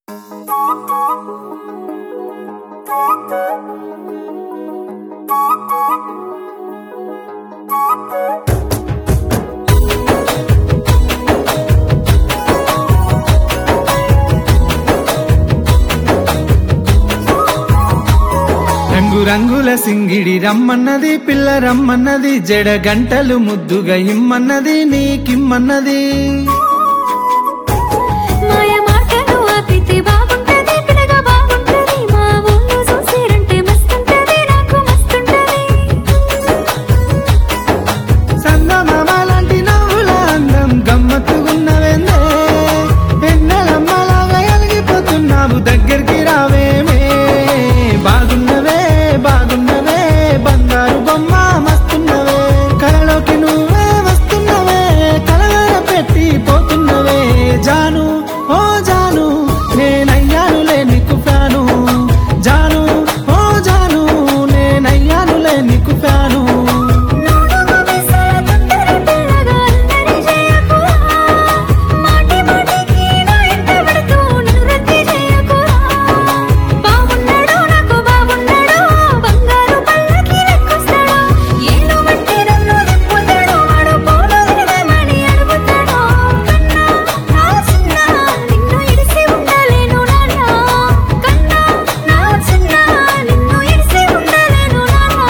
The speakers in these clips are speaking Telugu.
రంగు రంగుల సింగిడి రమ్మన్నది పిల్ల రమ్మన్నది జడ గంటలు ముద్దుగా ఇమ్మన్నది నీకిమ్మన్నది మాయ మాటలు ఆపితే బాగుంటది పిల్లగా బాగుంటది మా ఊళ్ళో చూసిరంటే మస్తుంటది నాకు మస్తుంటది సందమామ లాంటి నవ్వుల అందం గమ్మత్తుగున్నవేందే ఎన్నెలమ్మలాగా ఎలిగిపోతున్నావు దగ్గరికి రావేమే బాగున్నవే బాగున్నవే బంగారు బొమ్మ మస్తున్నవే కలలోకి నువ్వే వస్తున్నవే కలవర పెట్టి పోతున్నవే జాను ఓ జాను నేనయ్యానులే నీకు ఫ్యాను జాను ఓ జాను నేనయ్యానులే నీకు ఫ్యాను నోడు మిసల తొందర పిల్లగా అల్లరి చేయకురా మాటి మాటికి నా ఇంట పడుతూ నన్ను రద్ది చేయకురా బాగున్నాడు నాకు బాగున్నాడు బంగారు పల్లకి లెక్కొస్తాడు ఏలు బట్టి నన్ను తిప్పుతాడు వాడు పోలు తిరగమని అడుగుతాడు కన్నా నా చిన్న నిన్ను ఇడిసి ఉండలేను నాన్న కన్నా నా చిన్న నిన్ను ఇడిసి ఉండలేను నాన్న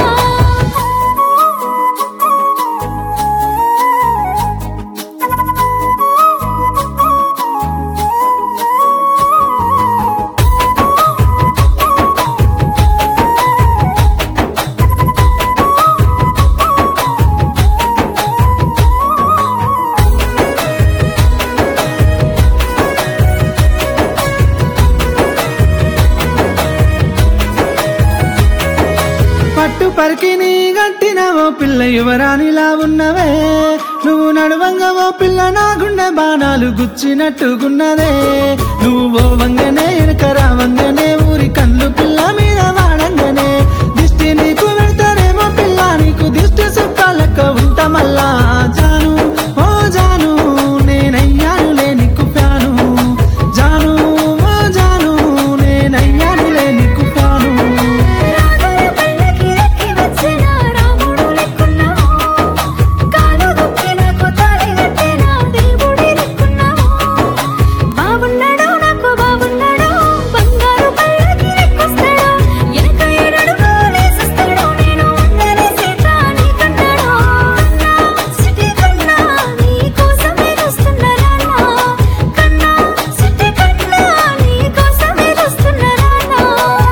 పట్టు పరికి నీ గట్టిన ఓ పిల్ల యువరానిలా ఉన్నవే నువ్వు నడువంగా ఓ పిల్ల నా గుండె బాణాలు గుచ్చినట్టుగున్నదే నువ్వు ఓ వంగనే ఎనకరా వంగనే ఊరి కళ్ళు పిల్ల మీద వాడంగనే దిష్టి నీకు పెడతారేమో పిల్ల నీకు దిష్టి సుట్టాలక్క ఉంటా మళ్ళా జాను ఓ జాను నేనయ్యానులే నీకు ఫ్యాను జాను ఓ జాను నేనయ్యానులే నీకు ఫ్యాను రాగల పల్లకి ఎక్కి వచ్చిన రాముడు లెక్కున్నావు కాలు దుక్కి నాకు తాళి కట్టిన దేవుడి లెక్కున్నావు బాగున్నాడు నాకు బాగున్నాడు బంగారు పల్లకి లెక్కొస్తాడు వెనక ఏడడుగు వేసిస్తాడు నేను అందరి సీత నీకన్నాడు కన్నా సిటీ కన్నా నీ కోసమే చూస్తున్నా నాన్న కన్నా సిటీ కన్నా నీ కోసమే చూస్తున్నా నాన్న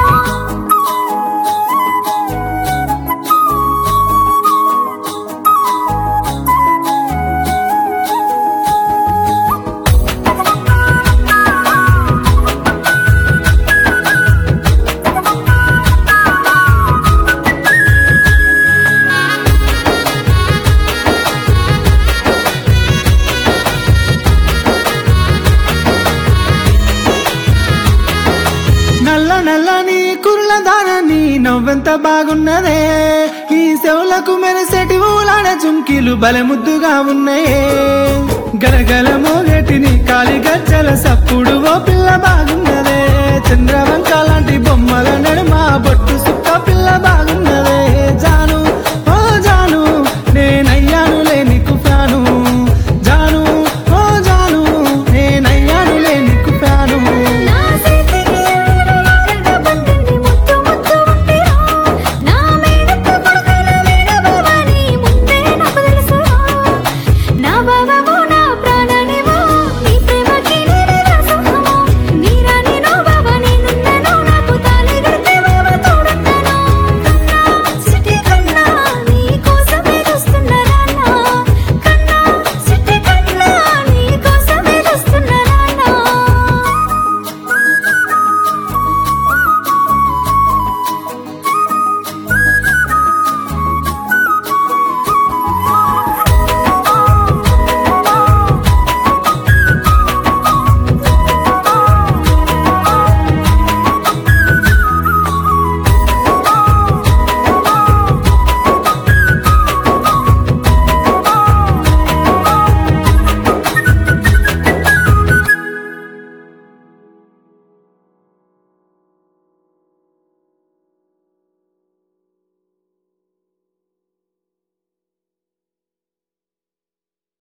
నల్ల నల్ల నీ కుర్ల దాన నీ నవ్వెంత బాగున్నదే నీ చెవులకు మెరసటి ఊలాడ చుంకీలు బలముద్దుగా ఉన్నాయే గలగల మోగటి నీ కాలి గజ్జల సప్పుడు